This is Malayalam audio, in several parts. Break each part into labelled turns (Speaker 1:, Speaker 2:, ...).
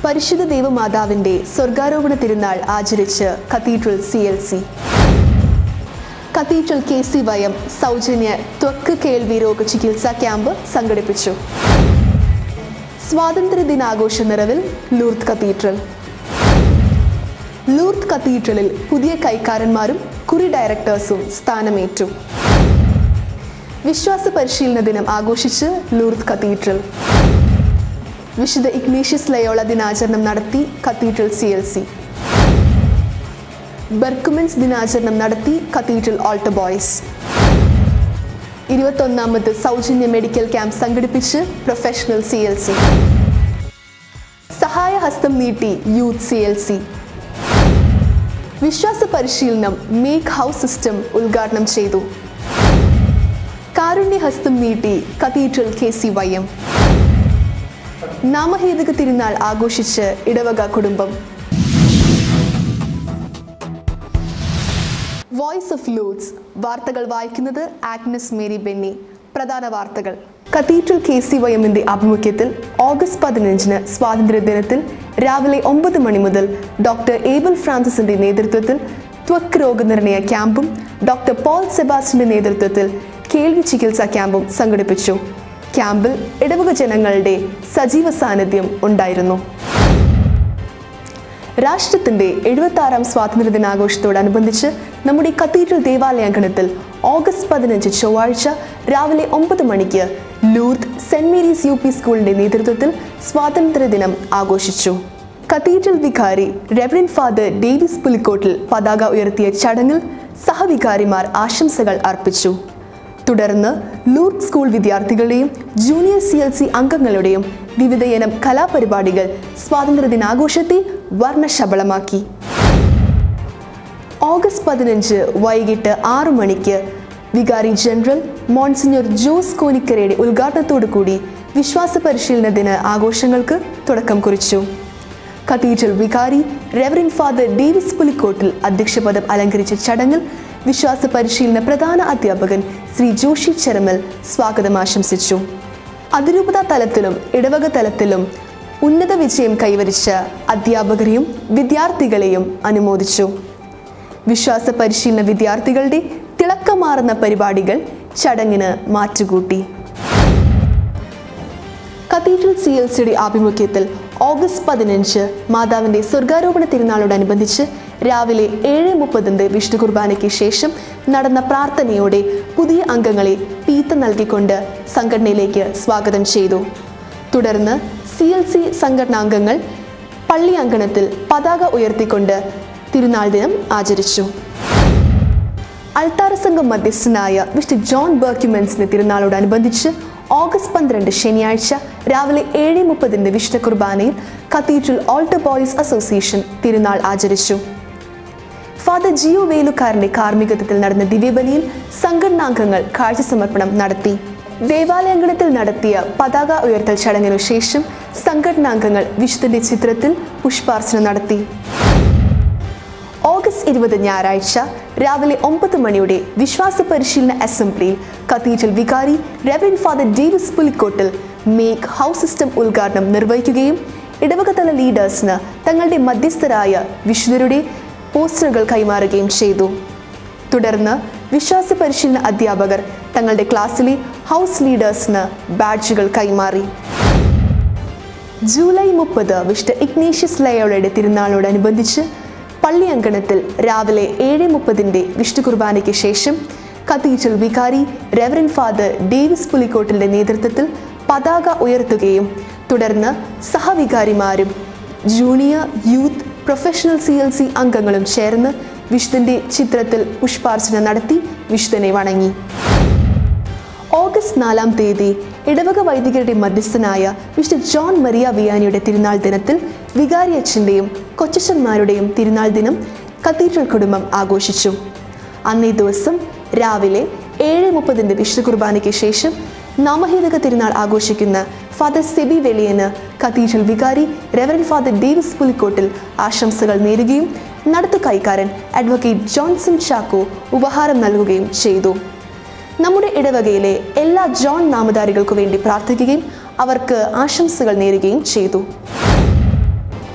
Speaker 1: പരിശുദ്ധ ദേവമാതാവിന്റെ സ്വർഗാരോപണ തിരുനാൾ ആചരിച്ച് cathedral C L C cathedral K C വയം സൗജന്യ ത്വക്ക് കേൾവി രോഗ ചികിത്സാ ക്യാമ്പ് സംഘടിപ്പിച്ചു സ്വാതന്ത്ര്യ ദിനാഘോഷ നിറവിൽ ലൂർത്ത് കത്തീഡ്രൽ ലൂർത്ത് കത്തീഡ്രലിൽ പുതിയ കൈക്കാരന്മാരും കുറി ഡയറക്ടേഴ്സും സ്ഥാനമേറ്റു വിശ്വാസ പരിശീലന ദിനം ആഘോഷിച്ച് ലൂർത്ത് കത്തീഡ്രൽ വിശുദ്ധ ഇഗ്നീഷ്യസ് ലയോള ദിനാചരണം നടത്തി cathedral C L C Berchmans ദിനാചരണം നടത്തി കത്തീഡ്രൽ ഓൾട്ടർ ബോയ്സ് ഇരുപത്തൊന്നാമത് സൗജന്യ മെഡിക്കൽ ക്യാമ്പ് സംഘടിപ്പിച്ച് പ്രൊഫഷണൽ സി എൽ സി സഹായഹസ്തം നീട്ടി യൂത്ത് സി എൽ സി വിശ്വാസ പരിശീലനം മേക്ക് ഹൗസ് സിസ്റ്റം ഉദ്ഘാടനം ചെയ്തു കാരുണ്യഹസ്തം നീട്ടി cathedral K C Y M നാമഹേതുക തിരുനാൾ ആഘോഷിച്ച് ഇടവക കുടുംബം വോയിസ് ഓഫ് ലൂട്സ് വാർത്തകൾ വായിക്കുന്നത് ആഗ്നസ് മേരി ബെന്നി പ്രധാന വാർത്തകൾ കത്തീഡ്രൽ കെ സി വൈ എമ്മിന്റെ ആഭിമുഖ്യത്തിൽ ഓഗസ്റ്റ് പതിനഞ്ചിന് സ്വാതന്ത്ര്യ ദിനത്തിൽ രാവിലെ ഒമ്പത് മണി മുതൽ ഡോക്ടർ ഏബൽ ഫ്രാൻസിസിന്റെ നേതൃത്വത്തിൽ ത്വക്ക് രോഗനിർണയ ക്യാമ്പും ഡോക്ടർ പോൾ സെബാസ്റ്റിന്റെ നേതൃത്വത്തിൽ കേൾവി ചികിത്സാ ക്യാമ്പും സംഘടിപ്പിച്ചു ക്യാമ്പിൽ ഇടവക ജനങ്ങളുടെ സജീവ സാന്നിധ്യം ഉണ്ടായിരുന്നു രാഷ്ട്രത്തിന്റെ എഴുപത്തി ആറാം സ്വാതന്ത്ര്യ ദിനാഘോഷത്തോടനുബന്ധിച്ച് നമ്മുടെ കത്തീഡ്രൽ ദേവാലയാങ്കണത്തിൽ ഓഗസ്റ്റ് പതിനഞ്ച് ചൊവ്വാഴ്ച രാവിലെ ഒമ്പത് മണിക്ക് Lourdes Saint Mary's U P സ്കൂളിന്റെ നേതൃത്വത്തിൽ സ്വാതന്ത്ര്യ ദിനം ആഘോഷിച്ചു കത്തീഡ്രൽ വികാരി റെവറൻ ഫാദർ ഡേവിസ് പുലിക്കോട്ടിൽ പതാക ഉയർത്തിയ ചടങ്ങിൽ സഹവികാരിമാർ ആശംസകൾ അർപ്പിച്ചു തുടർന്ന് ലൂർത്ത് സ്കൂൾ വിദ്യാർത്ഥികളുടെയും ജൂനിയർ സി എൽ സി അംഗങ്ങളുടെയും വിവിധയിനം കലാപരിപാടികൾ സ്വാതന്ത്ര്യ ദിനാഘോഷത്തെ വർണ്ണശബളമാക്കി ഓഗസ്റ്റ് പതിനഞ്ച് വൈകിട്ട് ആറു മണിക്ക് വികാരി ജനറൽ മോൺസിഞ്ഞോർ ജോസ് കോനിക്കരയുടെ ഉദ്ഘാടനത്തോടു കൂടി വിശ്വാസ പരിശീലന ദിന ആഘോഷങ്ങൾക്ക് തുടക്കം കുറിച്ചു കത്തീഡ്രൽ വികാരി റെവറിൻ ഫാദർ ഡേവിസ് പുലിക്കോട്ടിൽ അധ്യക്ഷപദം അലങ്കരിച്ച ചടങ്ങിൽ വിശ്വാസ പരിശീലന പ്രധാന അധ്യാപകൻ ശ്രീ ജോഷി ചെറമൽ സ്വാഗതം ആശംസിച്ചു അതിരൂപത തലത്തിലും ഇടവക തലത്തിലും ഉന്നത വിജയം കൈവരിച്ച അധ്യാപകരെയും വിദ്യാർത്ഥികളെയും അനുമോദിച്ചു വിശ്വാസ പരിശീലന വിദ്യാർത്ഥികളുടെ തിളക്കമാർന്ന പരിപാടികൾ ചടങ്ങിന് മാറ്റുകൂട്ടി കത്തീഡ്രൽ സി എൽ സിയുടെ ആഭിമുഖ്യത്തിൽ ഓഗസ്റ്റ് പതിനഞ്ച് മാതാവിന്റെ സ്വർഗാരോപണ തിരുനാളോടനുബന്ധിച്ച് രാവിലെ ഏഴ് മുപ്പതിന് വിഷ്ണു കുർബാനയ്ക്ക് ശേഷം നടന്ന പ്രാർത്ഥനയോടെ പുതിയ അംഗങ്ങളെ പീത്ത നൽകിക്കൊണ്ട് സംഘടനയിലേക്ക് സ്വാഗതം ചെയ്തു തുടർന്ന് സി എൽ സി സംഘടനാംഗങ്ങൾ പള്ളി അങ്കണത്തിൽ പതാക ഉയർത്തിക്കൊണ്ട് തിരുനാൾ ദിനം ആചരിച്ചു അൾത്താര സംഘം മധ്യസ്ഥനായ മിസ്റ്റർ ജോൺ ബർക്യുമെൻസിന്റെ തിരുനാളോടനുബന്ധിച്ച് ഓഗസ്റ്റ് പന്ത്രണ്ട് ശനിയാഴ്ച രാവിലെ ഏഴ് മുപ്പതിൻ്റെ വിശുദ്ധ കുർബാനയിൽ കത്തീഡ്രൽ ഓൾട്ടർ ബോയ്സ് അസോസിയേഷൻ തിരുനാൾ ആചരിച്ചു ഫാദർ ജിയോ വേലുക്കാരന്റെ കാർമ്മികത്വത്തിൽ നടന്ന ദിവ്യബലിയിൽ സംഘടനാംഗങ്ങൾ കാഴ്ച സമർപ്പണം നടത്തി ദേവാലയങ്കണത്തിൽ നടത്തിയ പതാക ഉയർത്തൽ ചടങ്ങിനു ശേഷം സംഘടനാംഗങ്ങൾ വിശുദ്ധന്റെ ചിത്രത്തിൽ പുഷ്പാർച്ചന നടത്തി ഓഗസ്റ്റ് ഇരുപത് ഞായറാഴ്ച രാവിലെ ഒമ്പത് മണിയുടെ വിശ്വാസ പരിശീലന അസംബ്ലിയിൽ കത്തീഡ്രൽ വികാരി reverend father Davis Pulikkottil make house system ഉദ്ഘാടനം നിർവഹിക്കുകയും ഇടവകതല ലീഡേഴ്സിന് തങ്ങളുടെ മധ്യസ്ഥരായ വിശുദ്ധരുടെ പോസ്റ്ററുകൾ കൈമാറുകയും ചെയ്തു തുടർന്ന് വിശ്വാസ പരിശീലന അധ്യാപകർ തങ്ങളുടെ ക്ലാസ്സിലെ ഹൗസ് ലീഡേഴ്സിന് ബാഡ്ജുകൾ കൈമാറി ജൂലൈ മുപ്പത് വിശുദ്ധ ഇഗ്നേഷ്യസ് ലയോളയുടെ തിരുനാളോടനുബന്ധിച്ച് പള്ളി അങ്കണത്തിൽ രാവിലെ ഏഴ് മുപ്പതിൻ്റെ വിഷ്ണു കുർബാനയ്ക്ക് ശേഷം കത്തീഡ്രൽ വികാരി റെവറൻ ഫാദർ ഡേവിസ് പുലിക്കോട്ടിൻ്റെ നേതൃത്വത്തിൽ പതാക ഉയർത്തുകയും തുടർന്ന് സഹവികാരിമാരും junior youth professional C L C അംഗങ്ങളും ചേർന്ന് വിശുദ്ധൻ്റെ ചിത്രത്തിൽ പുഷ്പാർച്ചന നടത്തി വിശുദ്ധനെ വണങ്ങി ഓഗസ്റ്റ് നാലാം തീയതി ഇടവക വൈദികരുടെ മധ്യസ്ഥനായ മിസ്റ്റർ ജോൺ മരിയ വിയാനിയുടെ തിരുനാൾ ദിനത്തിൽ വികാരി അച്ഛൻ്റെയും കൊച്ചച്ഛന്മാരുടെയും തിരുനാൾ ദിനം കത്തീഡ്രൽ കുടുംബം ആഘോഷിച്ചു അന്നേ ദിവസം രാവിലെ ഏഴ് മുപ്പതിൻ്റെ വിശുദ്ധ കുർബാനയ്ക്ക് ശേഷം നാമഹേതക തിരുനാൾ ആഘോഷിക്കുന്ന ഫാദർ സെബി വെളിയന് കത്തീഡ്രൽ വികാരി റെവറൻ ഫാദർ ഡേവിസ് പുലിക്കോട്ടിൽ ആശംസകൾ നേരുകയും നടത്തു കൈക്കാരൻ അഡ്വക്കേറ്റ് ജോൺസൺ ചാക്കോ ഉപഹാരം നൽകുകയും ചെയ്തു നമ്മുടെ ഇടവകയിലെ എല്ലാ ജോൺ നാമധാരികൾക്കു വേണ്ടി പ്രാർത്ഥിക്കുകയും അവർക്ക് ആശംസകൾ നേരുകയും ചെയ്തു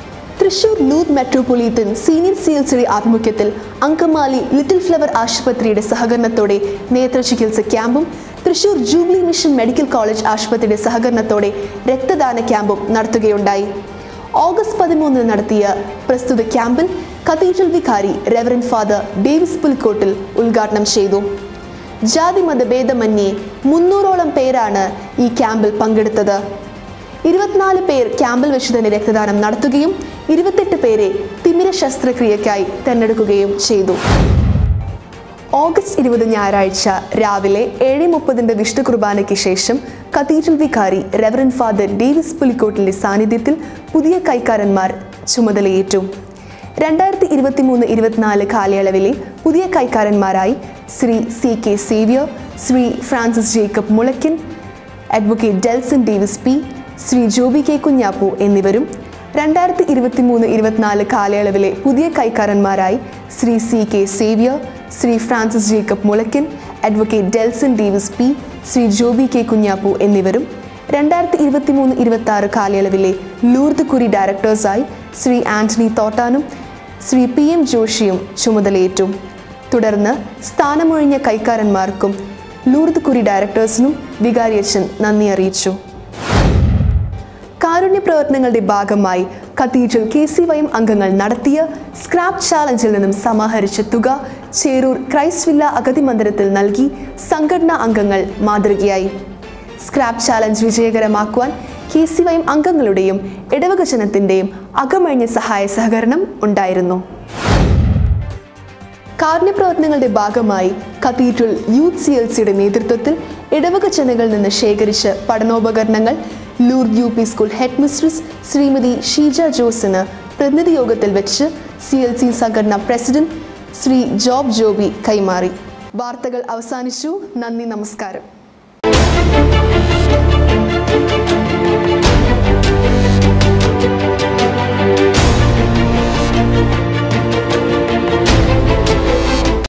Speaker 1: Thrissur Lourdes metropolitan senior C L സിയുടെ ആഭിമുഖ്യത്തിൽ അങ്കമാലി ലിറ്റിൽ ഫ്ലവർ ആശുപത്രിയുടെ സഹകരണത്തോടെ നേത്ര ചികിത്സ ക്യാമ്പും Thrissur jubilee mission medical college ആശുപത്രിയുടെ സഹകരണത്തോടെ രക്തദാന ക്യാമ്പും നടത്തുകയുണ്ടായി ഓഗസ്റ്റ് പതിമൂന്നിന് നടത്തിയ പ്രസ്തുത ക്യാമ്പിൽ കത്തീഡ്രൽ വികാരി റെവറൻ ഫാദർ ഡേവിസ് പുൽക്കോട്ടിൽ ഉദ്ഘാടനം ചെയ്തു ജാതി മതഭേദമന്യേ മുന്നൂറോളം പേരാണ് ഈ ക്യാമ്പിൽ പങ്കെടുത്തത് ഇരുപത്തിനാല് പേർ ക്യാമ്പിൽ വെച്ച് തന്നെ രക്തദാനം നടത്തുകയും ഇരുപത്തെട്ട് പേരെ തിമിര ശസ്ത്രക്രിയയ്ക്കായി തെരഞ്ഞെടുക്കുകയും ചെയ്തു ഓഗസ്റ്റ് ഇരുപത് ഞായറാഴ്ച രാവിലെ ഏഴ് മുപ്പതിൻ്റെ വിഷ്ണു കുർബാനയ്ക്ക് ശേഷം കത്തീഡ്രൽ വികാരി റെവറൻ ഫാദർ ഡേവിസ് പുലിക്കോട്ടിൻ്റെ സാന്നിധ്യത്തിൽ പുതിയ കൈക്കാരന്മാർ ചുമതലയേറ്റു രണ്ടായിരത്തി ഇരുപത്തി മൂന്ന് ഇരുപത്തിനാല് കാലയളവിലെ പുതിയ കൈക്കാരന്മാരായി Shri C K Xavier Shri Francis Jacob Mulakkan advocate Delson Davis P Shri Joby K Kunjappu എന്നിവരും രണ്ടായിരത്തി ഇരുപത്തി മൂന്ന് ഇരുപത്തിനാല് കാലയളവിലെ പുതിയ കൈക്കാരന്മാരായി Shri C K Xavier Shri Francis Jacob Mulakkan advocate Delson Davis P Shri Joby K Kunjappu എന്നിവരും രണ്ടായിരത്തി ഇരുപത്തി മൂന്ന് ഇരുപത്തി ആറ് കാലയളവിലെ ലൂർദ് കുരി ഡയറക്ടേഴ്സായി ശ്രീ ആന്റണി തോട്ടാനും ശ്രീ പി എം ജോഷിയും ചുമതലയേറ്റു തുടർന്ന് സ്ഥാനമൊഴിഞ്ഞ കൈക്കാരന്മാർക്കും ലൂർദ് കുരി ഡയറക്ടേഴ്സിനും വികാരിയച്ഛൻ നന്ദി അറിയിച്ചു കാരുണ്യ പ്രവർത്തനങ്ങളുടെ ഭാഗമായി cathedral K C Y M അംഗങ്ങൾ നടത്തിയ സ്ക്രാപ്പ് ചാലഞ്ചിൽ നിന്നും സമാഹരിച്ച തുക ചേരൂർ ക്രൈസ്റ്റ് വില്ല അഗതി മന്ദിരത്തിൽ നൽകി സംഘടനാ അംഗങ്ങൾ മാതൃകയായി സ്ക്രാപ്പ് ചാലഞ്ച് വിജയകരമാക്കുവാൻ കെ സി വൈ എം അംഗങ്ങളുടെയും ഇടവക ജനത്തിൻ്റെയും അകമഴിഞ്ഞ സഹായ സഹകരണം ഉണ്ടായിരുന്നു കാരുണ്യ പ്രവർത്തനങ്ങളുടെ ഭാഗമായി കത്തീഡ്രൽ യൂത്ത് സി എൽ സിയുടെ നേതൃത്വത്തിൽ ഇടവക ജനങ്ങളിൽ നിന്ന് ശേഖരിച്ച പഠനോപകരണങ്ങൾ Lourdes U P school head mistress Shrimati Sheeja ജോസിന് പ്രതിനിധി യോഗത്തിൽ വെച്ച് സി എൽ സി സംഘടന പ്രസിഡന്റ് ശ്രീ ജോബ് ജോബി കൈമാറി വാർത്തകൾ അവസാനിച്ചു നന്ദി നമസ്കാരം